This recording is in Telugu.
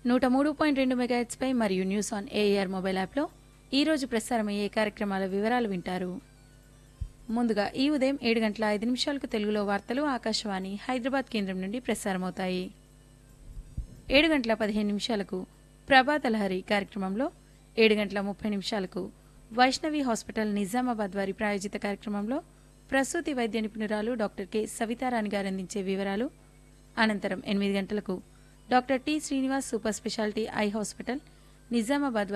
నూట మూడు పాయింట్ రెండు మెగాహెట్స్పై మరియు న్యూస్ ఆన్ ఏఆర్ మొబైల్ యాప్లో ఈరోజు ప్రసారమయ్యే కార్యక్రమాల వివరాలు వింటారు ముందుగా ఈ ఉదయం ఏడు గంటల ఐదు నిమిషాలకు తెలుగులో వార్తలు ఆకాశవాణి హైదరాబాద్ కేంద్రం నుండి ప్రసారమవుతాయి ఏడు గంటల పదిహేను నిమిషాలకు ప్రభాత లహరి కార్యక్రమంలో ఏడు గంటల ముప్పై నిమిషాలకు వైష్ణవి హాస్పిటల్ నిజామాబాద్ వారి ప్రాయోజిత కార్యక్రమంలో ప్రసూతి వైద్య నిపుణురాలు డాక్టర్ కె సవితారాణి గారు అందించే వివరాలు అనంతరం ఎనిమిది గంటలకు doctor T Srinivas super speciality eye hospital Nizamabad